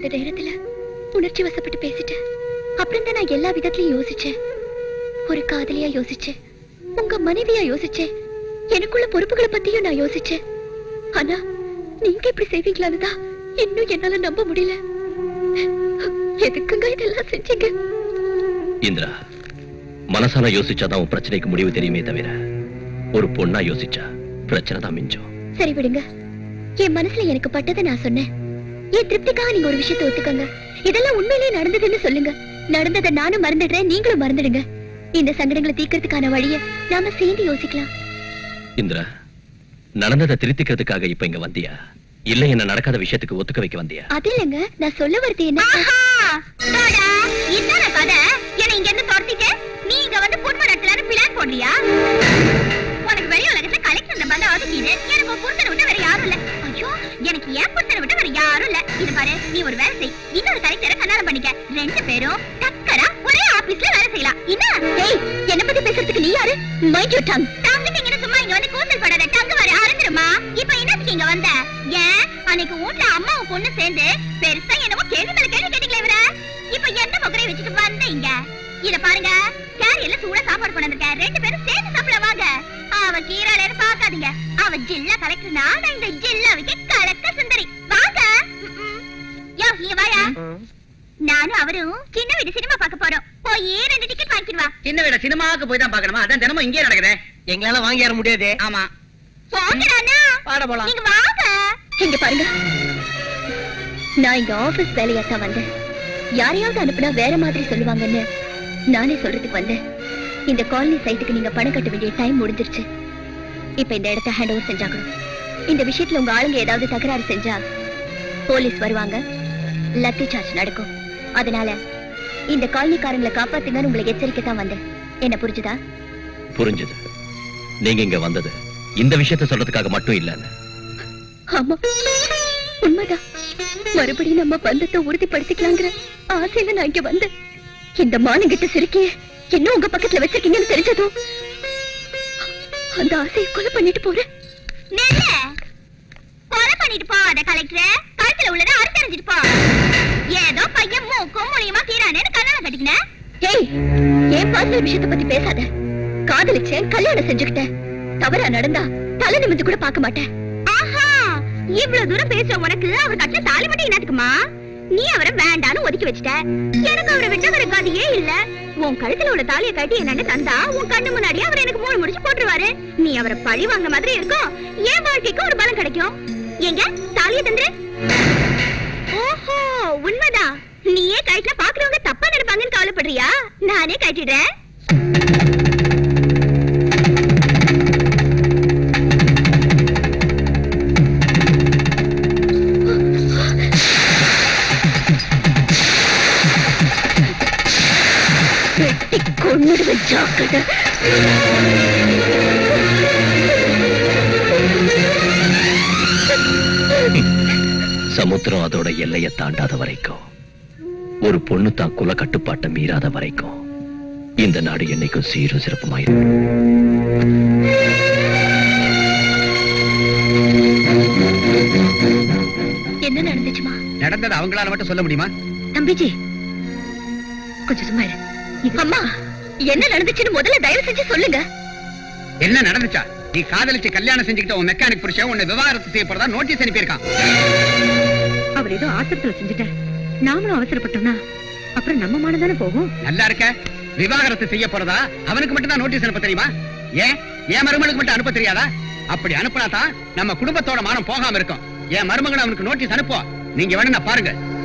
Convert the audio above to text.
அந்த நேரத்துல உணர்ச்சி வசப்பட்டு பேசிட்டேன் அப்புறம் தான் நான் எல்லா விதத்திலயும் யோசிச்சேன் ஒரு காதலியா யோசிச்சேன் உங்க மனைவியா யோசிச்சேன் எனக்குள்ள பொறுப்புகளை பத்தியும் நான் யோசிச்சேன் ஆனா நீங்க இப்படி செய்வீங்களான்னு தான் இன்னும் என்னால நம்ப முடியல எதுக்குங்க இதெல்லாம் செஞ்சீங்க இந்திரா மனசால யோசிச்சாதான் உன் பிரச்சனைக்கு முடிவு தெரியுமே தவிர ஒரு பொண்ணா யோசிச்சா பிரச்சனை தான் மிஞ்சும் சரி விடுங்க என் மனசுல எனக்கு பட்டதை நான் சொன்னேன் என் திருப்திக்காக நீங்க ஒரு விஷயத்தை ஒத்துக்கங்க இதெல்லாம் உண்மையிலேயே நடந்ததுன்னு சொல்லுங்க நடந்ததை நானும் மறந்துடுறேன் நீங்களும் மறந்துடுங்க இந்த சங்கடங்களை தீர்க்கறதுக்கான வழிய நாம சேர்ந்து யோசிக்கலாம் இந்திரா நடந்ததை திருத்திக்கிறதுக்காக இப்ப இங்க வந்தியா இல்ல என்ன நடக்காத விஷயத்துக்கு ஒத்துக்க வைக்க வந்தியா அது இல்லைங்க நான் சொல்ல வருது என்ன இதான கதை என்ன இங்க இருந்து துரத்திட்டு நீ இங்க வந்து குடும்ப நடத்தலான்னு பிளான் போடுறியா உனக்கு வெளி உலகத்துல கலெக்ஷன்ல பந்த ஒதுக்கிது எனக்கு உன் புருஷனை விட்டு வேற யாரும் இல்ல ஐயோ எனக்கு என் புருஷனை விட்டு வேற யாரும் இல்ல இது பாரு நீ ஒரு வேலை செய் இன்னொரு கலெக்டரை கல்யாணம் பண்ணிக்க ரெண்டு பேரும் டக்கரா ஒரே ஆபீஸ்ல வேலை செய்யலாம் என்ன ஏய் என்ன பத்தி பேசுறதுக்கு நீ யாரு மைண்ட் யூ டங் தங்கிட்டீங்கன்னு சும்மா இங்க வந்து கூந்தல் படாத டங்கு வர அறந்துருமா இப்ப என்னத்துக்கு இங்க வந்த ஏன் அன்னைக்கு வீட்ல அம்மாவும் பொண்ணு சேர்ந்து பெருசா என்னமோ கேள்வி மேல கேள்வி கேட்டீங்களே இவர இப்ப எந்த முகரை வச்சுட்டு வந்த இங்க இத பாருங்க கேரியர்ல சூடா சாப்பாடு கொண்டு வந்திருக்கேன் ரெண்டு பேரும் சேர்ந்து சாப்பிட வாங்க அவ கீராளேன்னு பாக்காதீங்க அவ ஜில்லா கலெக்டர்னா நான் இந்த ஜில்லாவுக்கு கலக்க சுந்தரி வாங்க ம், ம். யோ இங்க வாயா நானும் அவரும் சின்ன வீடு சினிமா பார்க்க போறோம் போய் ரெண்டு டிக்கெட் வாங்கிட்டு வா சின்ன வீட சினிமாவுக்கு போய் தான் பார்க்கணுமா அதான் தினமும் இங்கே நடக்குதே எங்களால வாங்கி ஏற முடியாது ஆமா போங்கடாண்ணா பாட போலாம் நீங்க வாங்க இங்க பாருங்க நான் இங்க ஆபீஸ் வேலையா தான் வந்தேன் யாரையாவது அனுப்புனா வேற மாதிரி சொல்லுவாங்கன்னு நானே சொல்றதுக்கு வந்தேன் இந்த காலனி சைட்டுக்கு நீங்க பணம் கட்ட வேண்டிய டைம் முடிஞ்சிருச்சு இப்ப இந்த இடத்த ஹேண்ட் ஓவர் செஞ்சாகணும் இந்த விஷயத்துல உங்க ஆளுங்க ஏதாவது தகராறு செஞ்சா போலீஸ் வருவாங்க லத்தி சார்ஜ் நடக்கும் அதனால இந்த காலனிக்காரங்களை காப்பாத்துங்கன்னு உங்களை எச்சரிக்கை தான் வந்தேன் என்ன புரிஞ்சுதா புரிஞ்சது நீங்க இங்க வந்தது இந்த விஷயத்த சொல்றதுக்காக மட்டும் இல்லன்னு ஆமா உண்மைதான் மறுபடியும் நம்ம பந்தத்தை உறுதிப்படுத்திக்கலாங்கிற ஆசையில நான் இங்க வந்தேன் இந்த மானங்கிட்ட சிரிக்கிய இன்னும் உங்க பக்கத்துல வச்சிருக்கீங்கன்னு தெரிஞ்சதும் அந்த ஆசையை கொலை பண்ணிட்டு போறேன் நெல்ல கொலை பண்ணிட்டு போகாத கலெக்டர் கழுத்துல உள்ளதை அறுத்தறிஞ்சிட்டு போ ஏதோ பையன் மூக்கும் மூலியமா கீரானேன்னு கல்யாணம் கட்டிக்கினேன் ஏய் என் பர்சனல் விஷயத்தை பத்தி பேசாத காதலிச்சேன் கல்யாணம் செஞ்சுக்கிட்டேன் தவறா நடந்தா தலை நிமிந்து கூட பார்க்க மாட்டேன் ஆஹா இவ்வளவு தூரம் பேசுற உனக்கு அவர் கட்டில தாலி மட்டும் என்னத்துக்குமா நீ அவரை வேண்டான்னு ஒதுக்கி வச்சிட்ட எனக்கு அவரை விட்ட வேற கதையே இல்ல உன் கழுத்துல உள்ள தாலியை கட்டி என்னன்னு தந்தா உன் கண்ணு முன்னாடி அவர் எனக்கு மூணு முடிச்சு போட்டுருவாரு நீ அவரை பழி வாங்க மாதிரி இருக்கும் என் வாழ்க்கைக்கு ஒரு பலம் கிடைக்கும் எங்க தாலியை தந்துரு ஓஹோ உண்மைதான் நீயே கழுத்துல பாக்குறவங்க தப்பா நினைப்பாங்கன்னு கவலைப்படுறியா நானே கட்டிடுறேன் வெட்டி கொன்னுடுவேன் ஜாக்கிரதை சமுத்திரம் அதோட எல்லையை தாண்டாத வரைக்கும் ஒரு பொண்ணு தான் குல கட்டுப்பாட்டை மீறாத வரைக்கும் இந்த நாடு என்னைக்கும் சீரும் சிறப்புமாயிருக்கும் என்ன நடந்துச்சுமா நடந்தது அவங்களால மட்டும் சொல்ல முடியுமா தம்பிஜி கொஞ்சம் சும்மா இரு இது- அம்மா என்ன நடந்துச்சுன்னு முதல்ல தயவு செஞ்சு சொல்லுங்க என்ன நடந்துச்சா நீ காதலிச்சு கல்யாணம் செஞ்சுக்கிட்ட உன் மெக்கானிக் புருஷன் உன்னை விவாகரத்து செய்யப்படுறதா நோட்டீஸ் அனுப்பியிருக்கான் அவர் ஏதோ ஆத்திரத்துல செஞ்சுட்டார் நாமளும் அவசரப்பட்டோம்னா அப்புறம் நம்ம மானதானே போகும் நல்லா இருக்க விவாகரத்து செய்ய போறதா அவனுக்கு மட்டும் தான் நோட்டீஸ் அனுப்ப தெரியுமா ஏன் என் மருமகளுக்கு மட்டும் அனுப்ப தெரியாதா அப்படி அனுப்புனா தான் நம்ம குடும்பத்தோட மானம் போகாம இருக்கும் என் மருமகன் அவனுக்கு நோட்டீஸ் அனுப்புவோம் நீங்க வேணும்னா பாருங்க